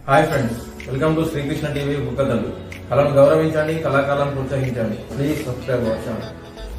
Hi friends welcome to Srikrishna TV బుక్కదల్లు కళను గౌరవించండి కళాకారులను ప్రోత్సహించండి ప్లీజ్ సబ్స్క్రైబ్ అవర్ ఛానల్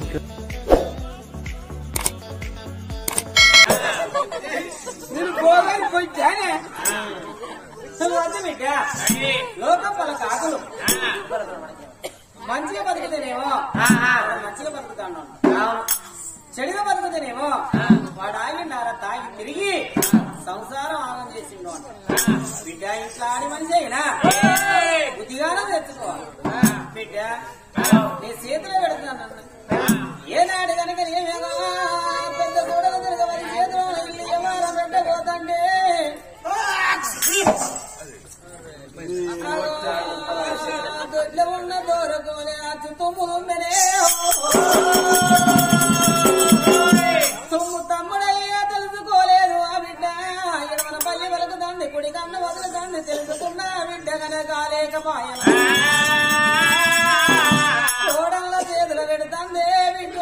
నేను పోగాని పోయితేనే నువ్వు వద్దు బిడ్డ లోకం పల కాకులు మంచిగా బతుకుతేనేమో మంచిగా బతుకుతాను చెడుగా బతుకుతేనేమో వాడు ఆగినారా తాగి తిరిగి సంసారం ఆగం చేసిండు అంట బిడ్డ ఇట్లా ఆడి మనిషి అయినా బుద్ధిగానం తెచ్చుకోవాలి బిడ్డ నీ చేతిలో పెడుతున్నాను ఏనాడు కనుక ఏమేగా పెద్ద కూడలు తిరగవని చేతిలో ఇల్లు ఏమారా పెట్టబోతండే దొడ్ల ఉన్న దూరకోలే అచ్చు తుమ్ము తుమ్మెనే తుమ్ము తమ్ముడయ్యా తెలుసుకోలేదు ఆ బిడ్డ ఇరవన పల్లి వెలుగుదండి కుడి కన్న వదులుదండి తెలుసుకున్న ఆ బిడ్డ కనకాలేకపాయన కోడళ్ళ చేతులు పెడుతుంది బిడ్డ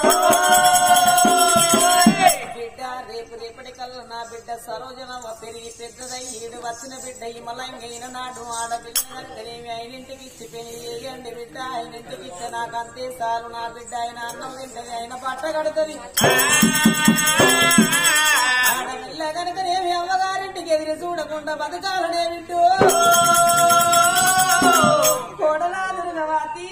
బిడ్డ రేపు రేపటి కల్లా నా బిడ్డ సరోజనమ్మ పెరిగి పెద్దదై ఈడు వచ్చిన బిడ్డ ఇమలంగైన నాడు ఆడపిల్లనేమి ఆయనింటికి ఇచ్చి పెళ్లి చేయండి బిడ్డ ఆయనింటికి ఇస్తే నాకు అంతే సారు నా బిడ్డ ఆయన అన్నం తింటది ఆయన బట్ట కడుతుంది ఆడపిల్ల కనుకనేమి అమ్మగారింటికి ఎదిరి చూడకుండా బతకాలనే బిడ్డు కోడలాదురు నవాతి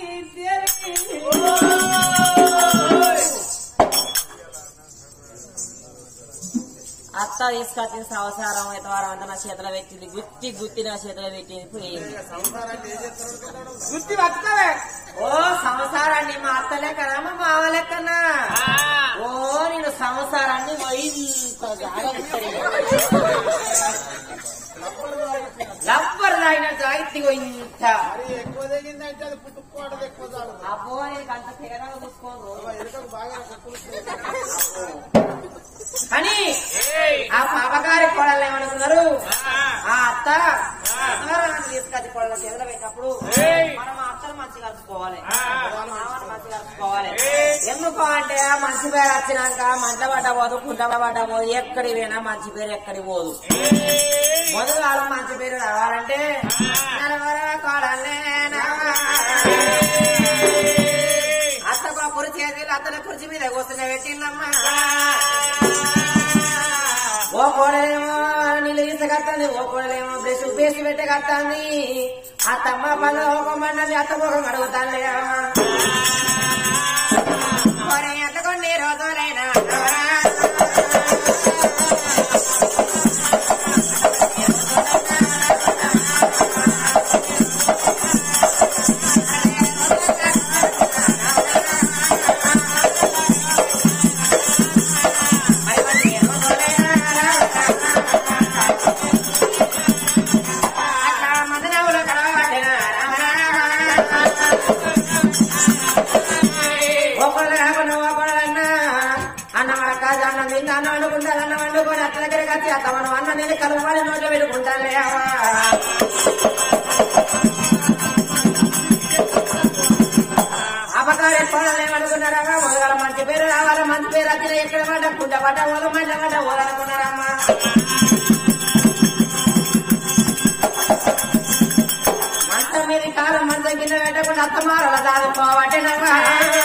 అత్త తీసుకొచ్చిన సంవత్సరం ఎతవారం అంతా నా చేతిలో పెట్టింది గుత్తి గుత్తి నా చేతిలో పెట్టింది పోయింది గుర్తి వస్తావే ఓ సంవత్సరాన్ని మా అత్త లెక్కనా మా మావ లెక్కనా ఓ నేను సంవత్సరాన్ని ఇంత లబ్బర్ తాగిన జాగ్రత్త ఇంత ఎక్కువ తెగిందంటే అది పుట్టుకోవడం ఎక్కువ చాలు అబ్బో నీకు అంత తేడా చూసుకోను ఎరుకకు బాగా కానీ ఆ పాపగారి కోడలు ఏమనుకున్నారు ఆ అత్త సంసారాన్ని తీసుకొచ్చి కోడల చేతిలో పెట్టినప్పుడు మనం ఆ అత్తను మంచిగా కలుసుకోవాలి మన మామని మంచిగా కలుసుకోవాలి ఎందుకు అంటే ఆ మంచి పేరు వచ్చినాక మంట పడ్డ పోదు కుంట పడ్డ పోదు ఎక్కడి పోయినా మంచి పేరు ఎక్కడి పోదు మొదలు మంచి పేరు రావాలంటే నలుగురు కోడలే అత్త బాపురు చేతులు అత్తల కుర్చీ మీద కూర్చుని పెట్టిందమ్మా ఓ కోడలేమో నీళ్ళు తీసుకత్తాంది ఓ కోడలేమో బ్రష్ పేసి పెట్టే కత్తాంది అత్తమ్మ పళ్ళు ఒక మండలి అత్త ముఖం అడుగుతాను మరి ఎంత కొన్ని రోజులైనా మదనవులు కడవబడిన ఒకళ్ళు రాకుండా ఒకళ్ళన్నా అన్నం కాదు అన్నం తింటా అన్నం వండుకుంటారు అన్నం వండుకొని అత్త దగ్గరికి వచ్చి అత్త మనం అన్నం తిని కలుపుకొని నోట్లో పెట్టుకుంటాను అపకార కోడలు ఏమనుకున్నారా మొదల మంచి పేరు రావాలా మంచి పేరు వచ్చిన ఎక్కడ పడ్డ కుంట పడ్డ ఓల మంట పడ్డ ఓలనుకున్నారమ్మా మంచం మీద కాలం మంచం కింద పెట్టకుండా అత్త మారల దాదుకోవటనమ్మా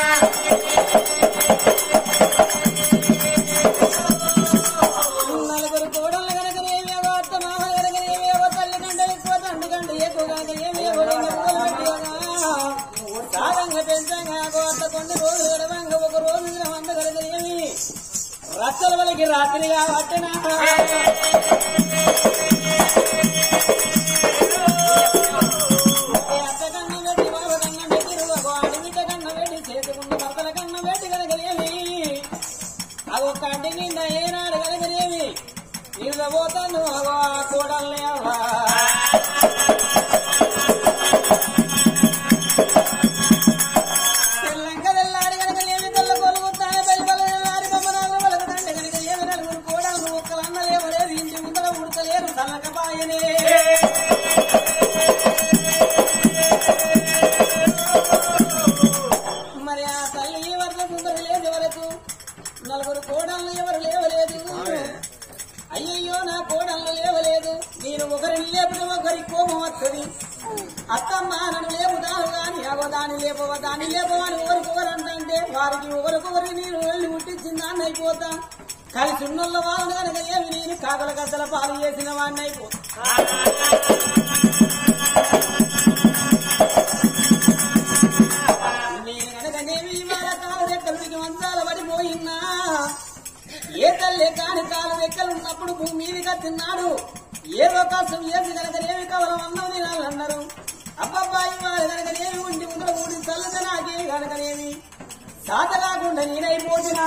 నలుగురు కోడళ్ళు కనుకనేమేవో అత్త మామ కనుకనేమేవో తల్లి కంటే ఎక్కువ తండ్రి కంటే ఎక్కువగా ఏమేవో రెండు పూలు పెట్టివగా సాధంగా పెంచంగా కోత కొన్ని రోజులు గడవంగా ఒక రోజు వంద కనుకనేమి రచ్చల వలకి రాత్రిగా పట్టిన అత్త కన్నం పెట్టి బావ కన్నం పెట్టి ఒక అడవిట కన్నం పెట్టి చేసుకున్న భర్తల కన్నం పెట్టి కనుకనేమి ఆ ఒక్క అంటి నిండా ఏనాడు కలగలేవి ఇరవబోతాను కూడల్ని అవ్వా తెల్లంక తెల్లారి కనుక ఏమి తెల్ల కొలుగుతానే పెళ్ళి బొమ్మనాలు వలకదండి కనుక ఏమి నలుగురు కూడలు ఒక్కలన్న లేవలేదు ఇంటి ముందర ఉడతలేరు తల్ల వస్తుంది అత్తమ్మ నన్ను లేపుతాను గాని అగో దాన్ని లేపవ దాన్ని లేపవని ఎవరికొవరు అంటే వారికి ఒకరికొకరికి నేను వెళ్ళి ముట్టించిన దాన్ని అయిపోతా కలిసి ఉన్నోళ్ళ వాళ్ళని కనుక ఏమి నేను కాకల గద్దల పాలు చేసిన వాడిని అయిపోతా నేను కనుకనేమి ఇవాళ కాలు రెక్కలకి మంచాల పడిపోయినా ఏ తల్లి కాని కాలు రెక్కలు ఉన్నప్పుడు భూమి మీదకి తిన్నాడు ఏదో కష్టం చేసి కనుకనేమి కవలం అన్నం తినాలన్నారు అబ్బాయి వాళ్ళు కనుకనేమి ఉండి ముందర ఊడి చల్లక నాకే కనుకనేమి సాత కాకుండా నేనైపోతున్నా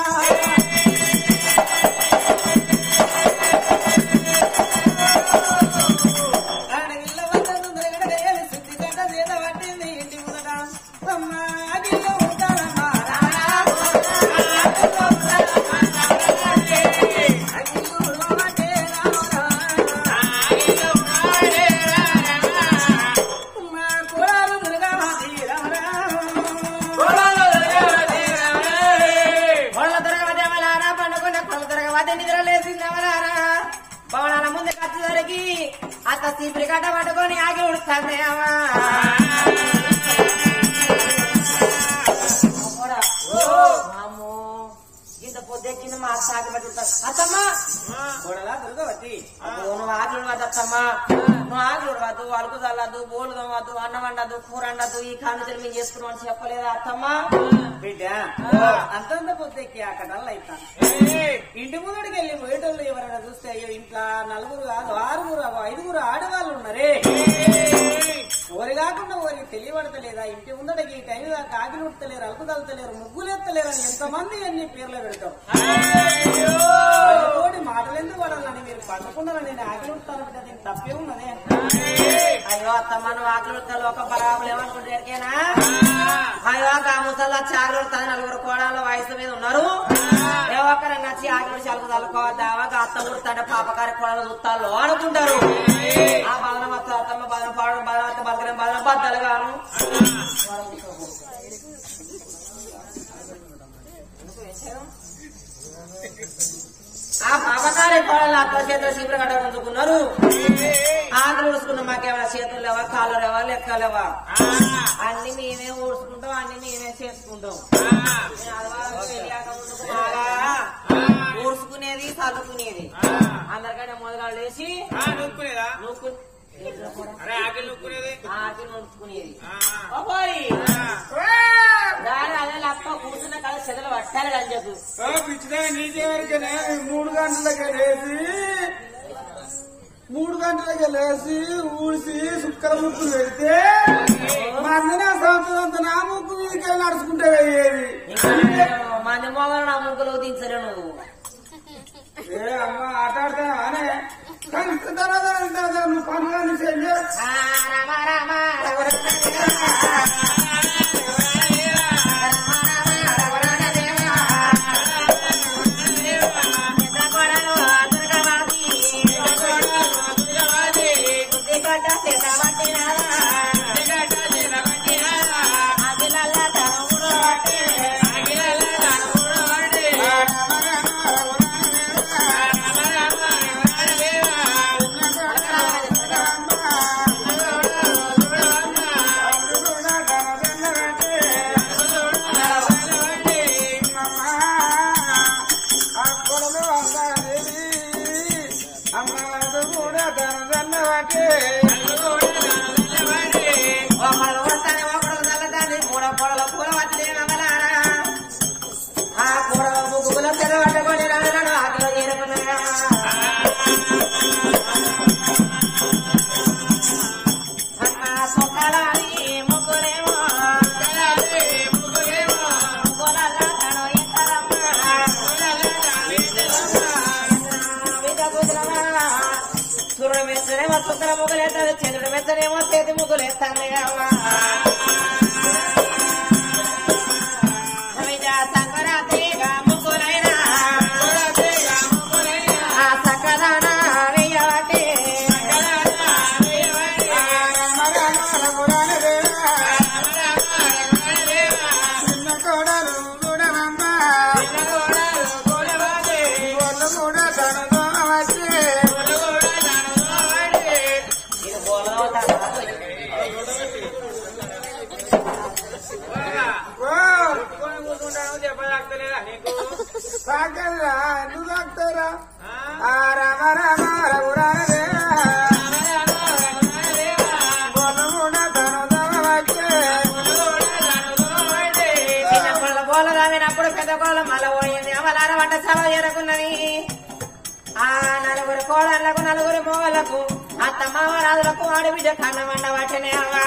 ఆడగిల్ల వద్ద తొందర గడగడేయాలి, శుద్ధి గడ్డ చేత పట్టింది ఇంటి ముందట. అమ్మ, అగిల్ల ఉంటానమ్మా, అగిల్ల ఉన్నవాటే రామరా. అమ్మ, కులాలు దుర్గామాతి రామరా. కొళ్ళ దొరకవదే వలారా, పండుకున్న కొళ్ళ దొరకవదే నిద్రలేసి నవలారా. భవనాల ముందు వచ్చేసరికి అత్త సీపురి కట్ట పట్టుకొని ఆగి ఉడుస్తానే ఇంత పొద్దెక్కింది మా సాగి పట్టుకుంటారు అత్తమ్మ కోడలా దుర్గవతి అబ్బో, నువ్వు ఆకులు వద్దు అత్తమ్మ నువ్వు ఆకులు వద్దు అలుకు చల్లద్దు బోలు తవ్వద్దు అన్నం వండద్దు కూర వండద్దు ఈ కాను తెలిమి చేసుకున్నామని చెప్పలేదా అత్తమ్మ బిడ్డ అంతంత పొద్దెక్కి అక్కడ అయితాను ఇంటి ముందడికి వెళ్ళి పోయేటోళ్ళు ఎవరైనా చూస్తే అయ్యో ఇంట్లో నలుగురు కాదు ఆరుగురు ఐదుగురు ఆడవాళ్ళు ఉన్నారే ఓరి కాకుండా ఓరికి తెలియబడతలేదా ఇంటి ముందడికి ఈ టైం దాకా ఆగిలి ఉడతలేరు అలుపు తలుతలేరు ముగ్గులు ఎత్తలేరు అని ఎంతమంది ఎన్ని పేర్లు పెడతాం తోటి మాటలు ఎందుకు పడాలని మీరు పడకుండా నేను ఆగిలి ఉడతాను బిడ్డ దీనికి తప్పే ఉన్నదే అయ్యో అత్తమ్మ నువ్వు ఆకులు ఉడతాలు ఒక బరాబులు ఏమనుకుంటే ఎరికేనా అయ్యో ఆ ముసల్లో చారు ఉడతాను నలుగురు కోడాల వయసు మీద ఉన్నారు ఏ ఒక్కరు నచ్చి ఆకులు చలుకు చల్లుకోవద్దావా అత్త ఉడతాంటే పాపకారి కోడలు చూస్తాను అనుకుంటారు ఆ బాధన మొత్తం అత్తమ్మ బాధన పాడడం బాధన అత్త బతకడం బాధన బద్దలు గాను ఆ పాపకారి కోడలు అత్త చేతులు శిబిర గడ్డ ఉంచుకున్నారు ఆకులు ఊడుచుకున్నాం మాకేమైనా చేతులు లేవా కాళ్ళు లేవా లెక్కలేవా అన్ని మేమే ఊడ్చుకుంటాం అన్ని మేమే చేసుకుంటాం నేను ఆదివారం పెళ్ళాక ముందుకు బాగా ఊడ్చుకునేది చదువుకునేది అందరికంటే మొదలు లేచి నూక్కునేదా నూక్కు అరే ఆకలి నూక్కునేది ఆకి నూడ్చుకునేది ఓ పోయి. దాని అదే లప్ప కూర్చున్న కాదు చెదలు పట్టాలి అని చెప్పు పిచ్చిదా నీకే వరకేనే మూడు గంటలకే లేచి మూడు గంటలకే లేచి ఊడిసి సుక్కల ముక్కు పెడితే మందిన సంవత్సరం అంతా నా ముక్కు మీదకి నడుచుకుంటే పోయేది మంది మొగలు నా ముగ్గులు దించరు నువ్వు ఏ అమ్మ ఆట ఆడతానే కానీ ఇంత తర్వాత ఇంత తర్వాత నువ్వు పనులు అన్ని చేయండి ఆ, రామ రామ సూర్యుడు మెచ్చనేమో సుందర ముగ్గులు వేస్తాడు చంద్రుడు మెచ్చనేమో చేతి ముగ్గులు వేస్తాను సంక్రాంతిగా ముగ్గులైనా ఆ సకలాన వెయ్యవాటి ఇది బోలలో ఓ, కూర్చుంటాను చెప్పలేదా నీకు తాకరా ఎందుకు తాకుతారా ఆ రామ రామ రఘురారే బొలమున ధనుదవచ్చే. చిన్న కొల్ల గోల రావినప్పుడు పెద్ద గోల మల పోయింది అవలార వంట సెలవు ఎరకున్నది ఆ నలుగురు కోడళ్లకు నలుగురు మోగలకు అత్త మామరాజులకు ఆడబిడ్డ కన్న వండ వాటినే అవ్వా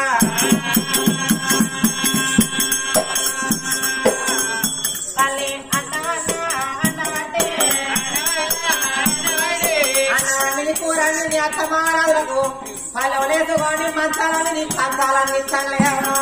తల్లి అన్నవన్న అన్నవంటే అన్నవండిని కూరండి అత్త మామరాజులకు వాళ్ళు లేసుకోండి మంచాలని కంచాలని ఇస్తాను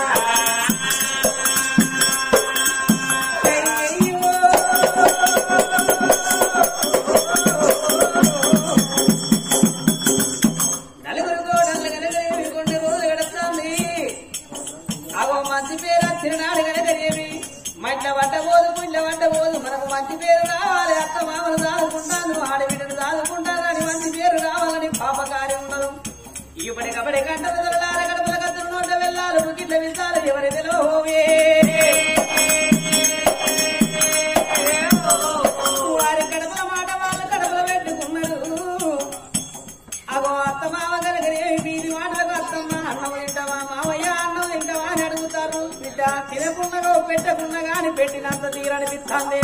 నలుగురు తోడలు కనగలేవి కొన్ని రోజులు గడుస్తుంది అగో మంచి పేరు తిరునాడు కనగలేవి మట్ల పట్టబోదు పుట్ల పట్టబోదు మనకు మంచి పేరు రావాలి అత్త మామలు దాదుకుంటాను ఆడబిడ్డను దాదుకుంటాను అని మంచి పేరు రావాలని పాపకార్యం ఉండదు ఇప్పటికప్పటి గంట వదలాల గడపల గద్దరు నోట వెళ్ళాలి గిట్ల విసాలు ఎవరి తెలివే వారి కడపల మాట వాళ్ళ కడపల పెట్టుకున్నారు అగో అత్త మామ కనుకనే వీరి మాటలకు అత్తమ్మ అన్నం తింటావా మావయ్య అన్నం తింటావా అని అడుగుతారు బిడ్డ తినకుండా పెట్టకుండా గాని పెట్టినంత తీరనిపిస్తుంది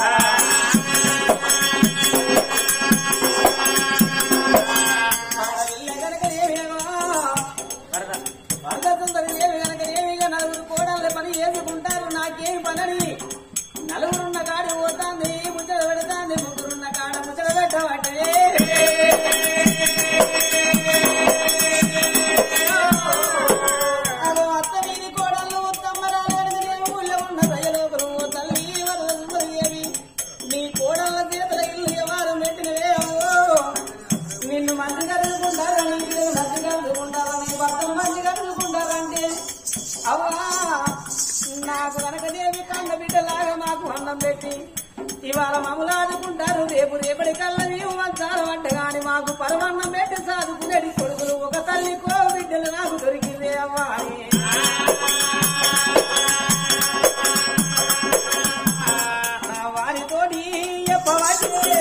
నలుగురు కోడళ్ళ పని చేసుకుంటారు నాకేం పనని నలుగురున్న కాడి పోతాంది ముచ్చట పెడతాంది ముగ్గురున్న కాడ ముచ్చట పెట్టబట్టే అదో అత్త వీరి కోడళ్ళు తమ్మరాలు ఊళ్ళో ఉన్న ప్రజలోకలు తల్లి వరద సుందరియేవి నీ కోడళ్ళ చేతుల ఇల్లు ఎవరు పెట్టినవే అమ్మో నిన్ను మంచిగా చదువుకుంటారని వీళ్ళు మంచిగా చదువుకుంటారని భర్తను మంచిగా చదువుకుంటారంటే అవ్వా నాకు కనకదేవి కన్న బిడ్డలాగా మాకు అన్నం పెట్టి ఇవాళ మమ్మల్ని ఆదుకుంటారు రేపు రేపటి కళ్ళ మేము మంచాల వంట గాని మాకు పరమన్నం పెట్టి సాదుకునేది కొడుకులు ఒక తల్లి కో బిడ్డలు నాకు దొరికిందే అవ్వా అని. నా వారితోటి చెప్పవచ్చే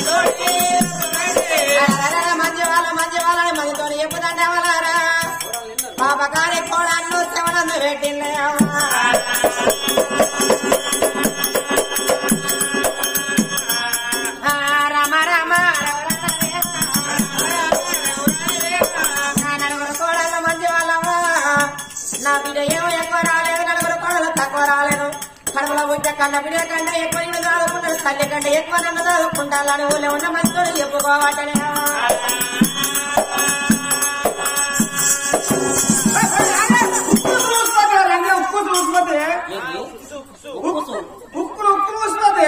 మంచి వాళ్ళ మంచి వాళ్ళని మనతో చెప్పుదంటే వాళ్ళారా పాపకారి కోడన్ను శవనందు పెట్టిందే అమ్మా ఆ, రామ రామ నా నలుగురు కోడలు మంచి వాళ్ళమ్మా నా బిడ్డ ఏమో ఎక్కువ రాలేదు నలుగురు కోడలు తక్కువ రాలేదు కడుపులో పుట్ట కన్న బిడ్డ కంటే ఎక్కువ ఇల్లు చదువుకుంటారు తల్లి కంటే ఎక్కువ నన్ను చదువుకుంటారని ఊళ్ళో ఉన్న మంచితో చెప్పుకోవటనే ఉక్కు చూసిపోతే రండి ఉక్కు చూసిపోతే ఉక్కులు ఉక్కు మూసిపోతే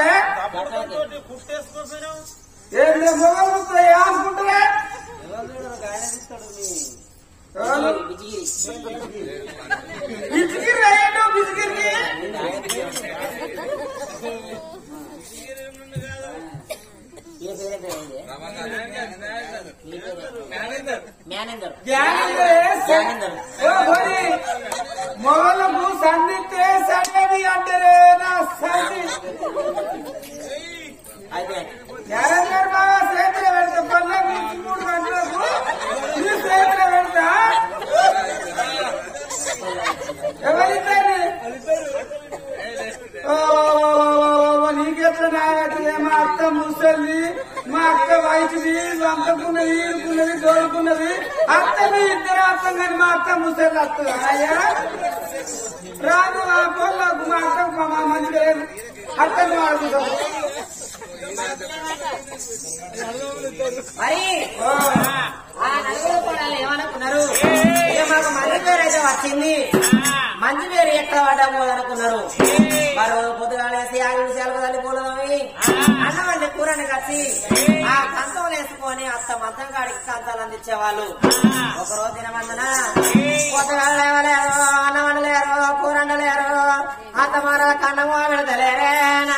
ఏం మొగలు ముక్కలు ఏమనుకుంటారే బిజిగిరి రాయండి బిజిగిరికి మేనేజర్ జ్ఞానేందర్ మొగలకు సంధితే సంగతి అంటారే నా సంధి అయితే జ్ఞానేందర్ బాగా చేతులు పెడతా పనుల నుంచి మూడు గంటలకు ఈ చేతులు పెడతా ఎవరిద్దరు ఓ, నీకెట్లా నాగట్లే మా అత్త ముసలి మా అక్క వయసుది వంకకున్నది ఈడుకున్నది దోడుకున్నది అత్త మీ ఇద్దరు అర్థం కానీ మా అత్త ముసలి అత్త అయ్యా రాను ఆ పొల్లకు మా అక్కకు మా మా మంచి లేదు అత్తను వాడుకుంటాం మరి ఆ నలుగురు కూడా ఏమనుకున్నారు ఇక మాకు మంచి పేరు అయితే వచ్చింది మంచి పేరు ఎక్కడ పడ్డపోదనుకున్నారు మరో పొద్దుగాలేసి ఆగి విషయాలకు తల్లిపోలేదని అన్నవాళ్ళని కూరని కట్టి ఆ కంచం వేసుకొని అత్త మంచం కాడికి కంచాలు అందించేవాళ్ళు ఒక రోజు దినమందున పొద్దుగా లేవలేరు అన్నం వండలేరు కూర వండలేరు అత్త మరల కన్నమో విడతలేరేనా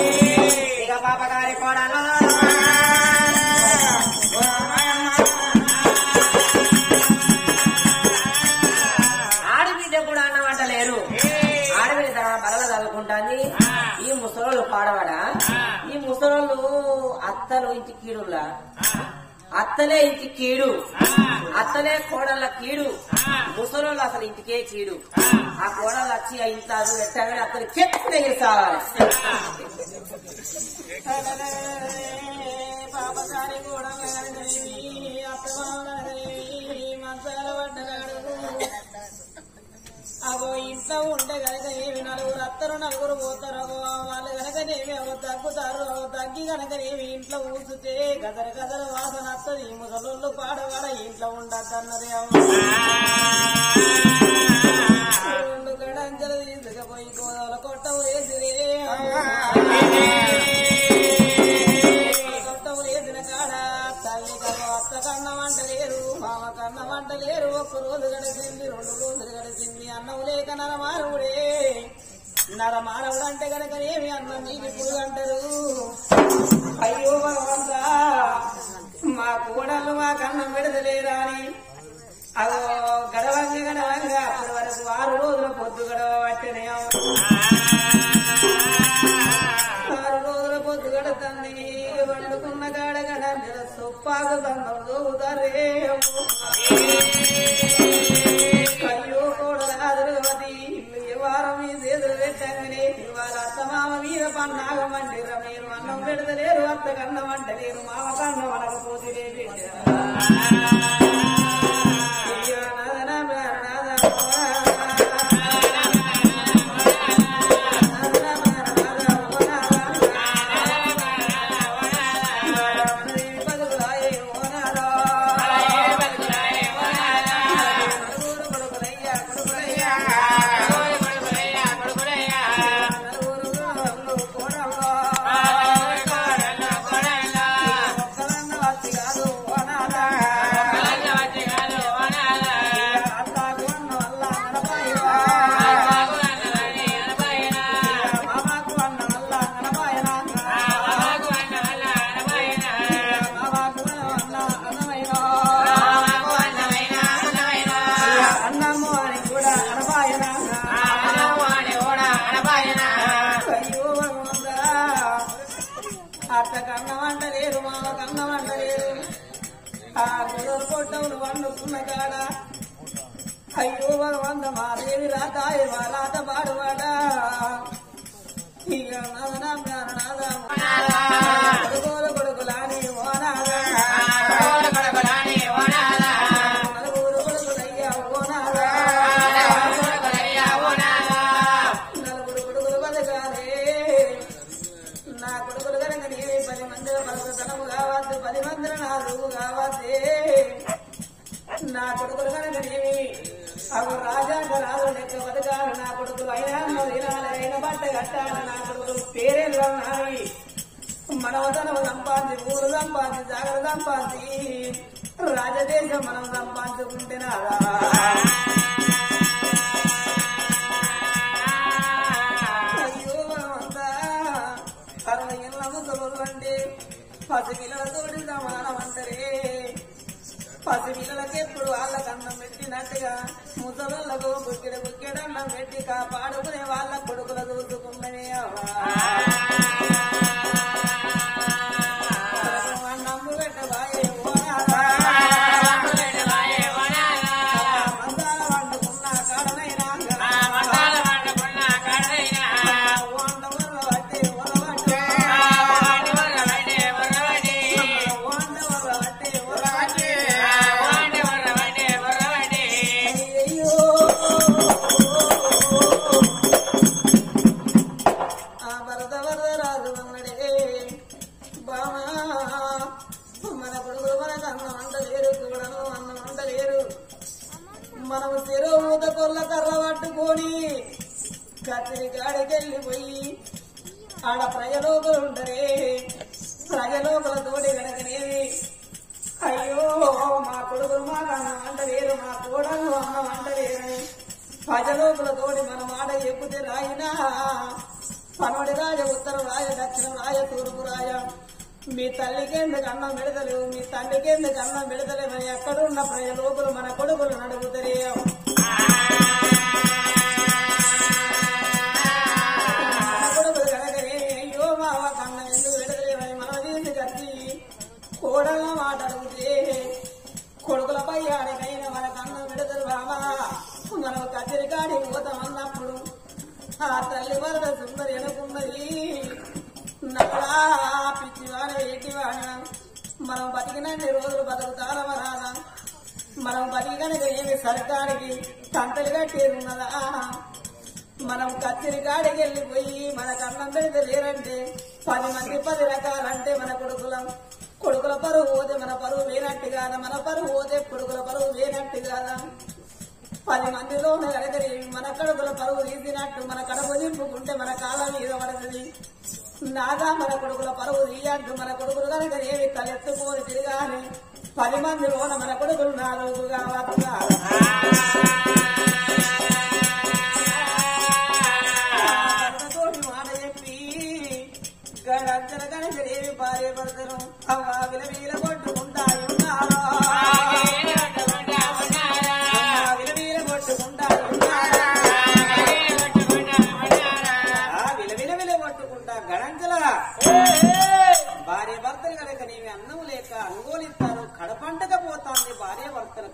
ఇక పాపగారి కోడలు అత్తలు ఇంటి కీడులా అత్తలే ఇంటి కీడు అత్తలే కోడళ్ళ కీడు ముసలోళ్ళు అసలు ఇంటికే కీడు ఆ కోడలు వచ్చి ఆ ఇంత అది పెట్టగానే అత్తలు కెప్పు దగ్గర సావాలి పాపసారి కూడా మంచాల పడ్డగాడు అగో ఇంట్లో ఉంటే గనక ఏమి నలుగురు అత్తరు నలుగురు పోతారు అగో వాళ్ళు గనకనేమి అగో తగ్గుతారు అగో తగ్గి గనకనేమి ఇంట్లో ఊసితే గదర గదర వాసన వస్తుంది ముసలోళ్ళు పాడవాడ ఇంట్లో ఉండద్దన్నది రెండు గడంజలు తీసుకుపోయి గోదావల కొట్టవు వేసిరే కొట్టవు వేసిన కాడ తల్లి కన్న అత్త కన్న వంట లేరు మామ కన్న వంట లేరు ఒక్క రోజు గడిచింది రెండు రోజులు గడిచింది అన్నం లేక నరమానవుడే నరమానవుడు అంటే గనక ఏమి అన్నం నీకు ఇప్పుడు అంటారు అయ్యో భగవంతా మా కూడలు మా కన్నం పెడతలేరా అని అదో గడవంగ గడవంగ అప్పటి వరకు ఆరు రోజుల పొద్దు గడవ పట్టినే ఆరు రోజుల పొద్దు గడుతుంది వండుకున్న కాడ గడ నెల సొప్పాకు దండం దోగుతారే అయ్యో కోడలాదురువతి ఇల్లు ఏ వారం మీ చేతులు పెట్టంగానే ఇవాళ అత్తమామ మీద పన్నాగమంటారా మీరు అన్నం పెడతలేరు అత్త కన్నం అంటలేరు మామ కన్నం అనకపోతే అన్నము అని కూడా అనబాయన అయ్యో భగవంతా అత్త కన్న వంట లేదు మామ కన్న వంట లేదు ఆ కుదరు కొట్టవులు వండుకున్న కాడ అయ్యో భగవంత మా దేవి రాత మా రాత పాడువాడా ఇక నాదన ప్రాణనాద కొడుకోలు కొడుకులాని ఓనాదా నలుగురు కొడుకులయ్యా ఓనాదా నలుగురు కొడుకులు బతకాలే నా కొడుకులు కనుక నీవే పది మందిల పలుకుతనము కావద్దు పది మందిల నా రూపు కావద్దే నా కొడుకులు కనుక నీవి అవు రాజాక రాజు లెక్క బతకాలి నా కొడుకులు అయినా వినాలి అయిన బట్ట కట్టాలి నా కొడుకులు పేరేళ్ళు అన్నాయి మనవతనము సంపాదించి ఊరు సంపాదించి జాగ్రత్త సంపాదించి రాజదేశం మనం సంపాదించుకుంటే నాదా అయ్యో భగవంతా, అరవై ఏళ్ళ ముసలోళ్ళండి పసిపిల్లలతోటి సమానం అంటారే పసిపిల్లలకి ఎప్పుడు వాళ్ళకి అన్నం పెట్టినట్టుగా ముసలోళ్ళకు బుక్కెడ బుక్కెడ అన్నం పెట్టి కాపాడుకునే వాళ్ళ కొడుకుల చూసుకున్నవే అన్నమ్ము పెట్టబాయే ఓనారా. మందాల వండుకున్న కాడనైనా ఓండవల్ల వడ్డే ఒరవడ్డే. ఓండవల్ల వడ్డే ఒరవడ్డే. అయ్యయ్యో. ఆ వరద వరద రాజు అన్నడే బామా మన కొడుకులు మనకు అన్నం అంటలేరు కూడను అన్నం అంటలేరు మనము చెరువు ఊత కొల్ల కర్ర పట్టుకొని కత్తిరి కాడికెళ్ళిపోయి ఆడ ప్రజలోకులు ఉండరే ప్రజలోకుల తోటి గడకనేవి అయ్యో మా కొడుకులు మాకు అన్నం అంటలేరు మా కోడలు అన్నం అంటలేరు ప్రజలోకుల తోటి మన మాట చెప్పుతే రాయినా పనోడి రాజ ఉత్తర రాయ దక్షిణం రాయ తూర్పు రాయ మీ తల్లికి ఎందుకు అన్నం పెడతలేవు మీ తండ్రికి ఎందుకు అన్నం పెడతలేమని ఎక్కడున్న ప్రజలోకులు మన కొడుకులు నడుగుతారే మన కొడుకులు కనుకనే అయ్యో మావ కన్నం ఎందుకు పెడతలేమని మన తీసి కత్తి కాడి పోతామన్నప్పుడు ఆ తల్లి వరద సుందరి అనుకున్నది నల్లా పిచ్చివాడ ఎట్టివాడ మనం బతికినన్ని రోజులు బతుకుతారమ రాదా మనం బతికనక ఏమి సరకానికి కంటలు కట్టేది ఉన్నదా మనం కత్తిరి కాడికి వెళ్ళిపోయి మన కన్నం పెడితే లేరంటే పది మంది పది రకాలంటే మన కొడుకులం కొడుకుల పరువు పోతే మన పరువు వేనట్టు కాదా మన పరువు పోతే కొడుకుల పరువు వేనట్టు కాదా పది మందిలో కనుక మన కడుపుల పరువు తీసినట్టు మన కడుపు దింపుకుంటే మన కాలం మీద పడుతుంది నాగా మన కొడుకుల పరువు తీయంటూ మన కొడుకులు కనుక ఏమి తలెత్తుకొని తిరగాలి పది మందిలోన మన కొడుకులు నాలుగుగా వస్తా తోటి మాట చెప్పి గడంతర కనుక ఏమి భార్య పడతారు అవ్వ విల వీల కొట్టుకుంటా ఉన్నారా విలవిల కొట్టుకుంటా ఉన్నారా? ఆ విలవిల విల కొట్టుకుంటా గడంకల భార్య భర్తలు కనుక నీవి అన్నం లేక అనుగోలిస్తారు కడపంటక పోతాంది భార్య భర్తలకు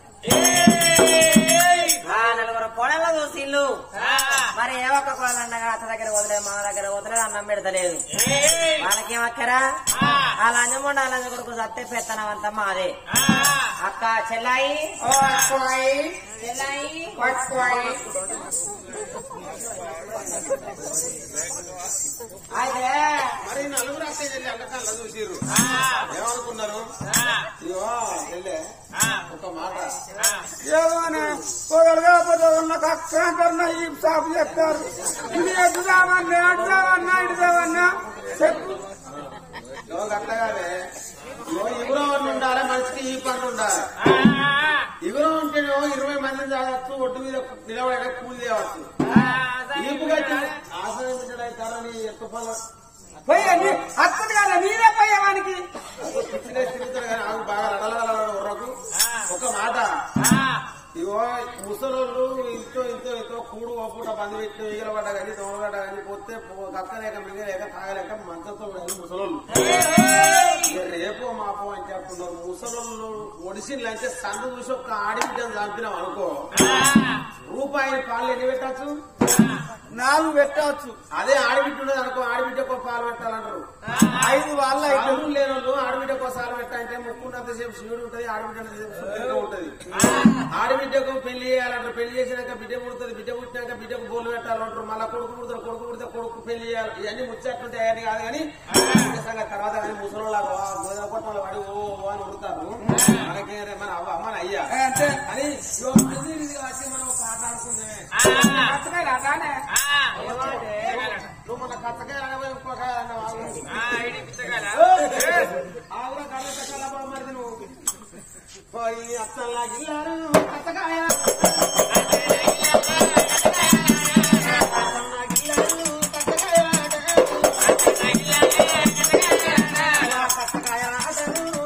ఆ నలుగురు కోడళ్ళ చూసిళ్ళు మరి ఏ ఒక్క కోడలు అండగా అత్త దగ్గర వదిలే మా దగ్గర వదిలే అన్నం పెడతలేదు వాళ్ళకేమక్కరా ఆ లంజముండ లంజ కొడుకు సత్తే పెత్తనం అంతా మాదే అక్క చెల్లాయి చెల్లాయి అయితే మరి నలుగురు అత్తయ్య చెల్లి అల్లకల్లా చూసిర్రు ఏమనుకున్నారు ఇగో చెల్లె ఒక మాట ఏమోనే పొగలుగా పొదలు అక్షరంకరణ ఈ సాపు చెప్తారు ఇది ఎటుదామన్నా అటుదామన్నా ఇటుదామన్నా చెప్పు ఇగో గట్లగానే ఇగో ఇగురో వాళ్ళు ఉండాలి మనిషికి ఈ పనులు ఉండాలి ఇగురో ఉంటేనేమో ఇరవై మందిని చదవచ్చు ఒడ్డు మీద నిలబడే కూలి తేవచ్చు ఈపుగా ఆశ్రయించడాని ఎక్కువ పనులు పోయి అత్తది కదా నీరే పోయేవానికి పిచ్చిగా తిరుగుతారు కానీ ఆమె బాగా లడలడలడ ఉర్రకు ఒక మాట ఇగో ముసలోళ్ళు ఇంతో ఇంతో ఇంతో కూడు ఒప్పుట బంది పెట్టి ఈగలబడ్డ కానీ దోమగడ్డ కానీ పోతే పో- కక్కలేక మిగలేక తాగలేక మంచంతో కానీ ముసలోళ్ళు ఇక రేపో మాపో అని చెప్తున్నారు ముసలోళ్ళు ఒడిసిన్లు అంటే సందు చూసి ఒక ఆడిబిడ్డను చంపినాం అనుకో రూపాయి పాలు ఎన్ని పెట్టచ్చు నాలుగు పెట్టవచ్చు అదే ఆడిబిడ్డ ఉన్నది అనుకో ఆడిబిడ్డకు ఒక పాలు పెట్టాలంటారు ఐదు వాళ్ళ అయితే చదువు లేని వాళ్ళు ఆడబిడ్డకు ఒకసారి పెట్టాలంటే ముక్కున్నంత సేపు శివుడు ఉంటది ఆడబిడ్డ శుభ్రంగా ఉంటది ఆడబిడ్డకు పెళ్లి చేయాలంటారు పెళ్లి చేసినాక బిడ్డ పుడుతుంది బిడ్డ పుట్టినాక బిడ్డకు బోలు పెట్టాలంటారు మళ్ళీ కొడుకు పుడతారు కొడుకు పుడితే కొడుకు పెళ్లి చేయాలి ఇవన్నీ ముచ్చట్లుంటాయి అని కాదు కానీ బిడ్డ సంగతి తర్వాత కానీ ముసలోళ్ళగా గోదా కొట్టంలో పడి ఓ ఓ అని ఉడతారు మనకి మన అవ్వ మన అయ్యా అంతే అని ఇగో మళ్ళీ ఇది వచ్చి మనం ఒక ఆట ఆడుకుందామే అత్తనే కాదానే నువ్వు మన కచ్చకాయ అనగా ఇంకొక అన్నావు ఆవుల కళ్ళ కళ్ళ మరి నువ్వు పోయి అత్తల్లా గిల్లారు కచ్చకాయ అత్తల్లా గిల్లారు కచ్చకాయ కచ్చకాయ ఆటలు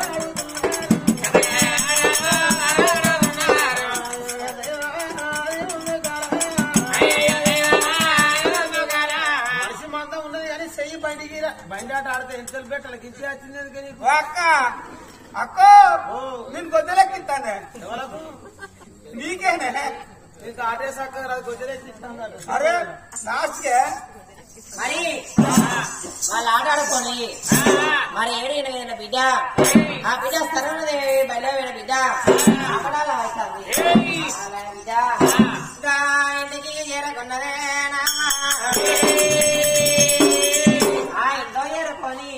మనిషి మంద ఉన్నది కానీ చెయ్యి బండికి రా. బండి ఆట ఆడితే ఎంత పెట్టాలి గిచ్చి వచ్చింది ఎందుకని అక్క అక్క నేను గొద్దెలెక్కిస్తానే ఎవరకు నీకేనే నీకు ఆటే సక్క గొజ్జలేసి ఇస్తాను అరే లాస్ట్కే మరి వాళ్ళు ఆట ఆడుకొని మరి ఏడిన వేసిన బిడ్డ ఆ బిడ్డ స్థలంలో బయలుదేరిన బిడ్డ అపడాల అవుతుంది అలా బిడ్డ ఇంకా ఇంటికి చేరకున్నదేనా ఆ ఇంట్లో చేరుకొని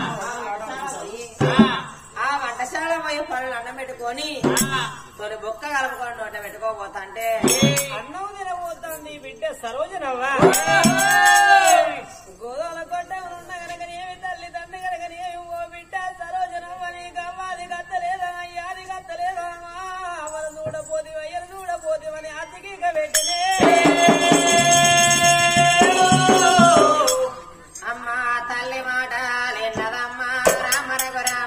ఆ వంటశాల పోయి పనులు అన్నం పెట్టుకొని తొలి బొక్క కలుపుకొని నోట పెట్టుకోపోతా అంటే అన్నం తినబోతాంది బిడ్డ సరోజనవ్వా గోదాల కొట్ట ఉన్న గనక ఏమి తల్లి తండ్రి గనక ఏమి ఓ బిడ్డ సరోజనవ్వ నీకు అమ్మాది కత్తలేదా అయ్యాది కత్తలేదా అవరు చూడపోతి అయ్యరు చూడపోతివని అతికి పెట్టనే అమ్మా తల్లి మాట లేనదమ్మా రామ రఘురామ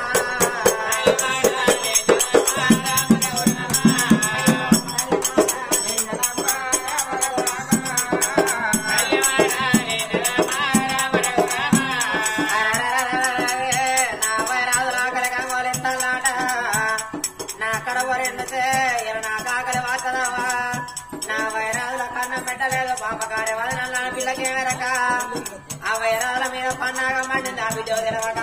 నా వైరాజుల ఆకలి కంగోలిస్తాలాట నా కడవ రెండుతే నా కాకలి వాతదావా నా వైర బిడ్డ తెరవాడు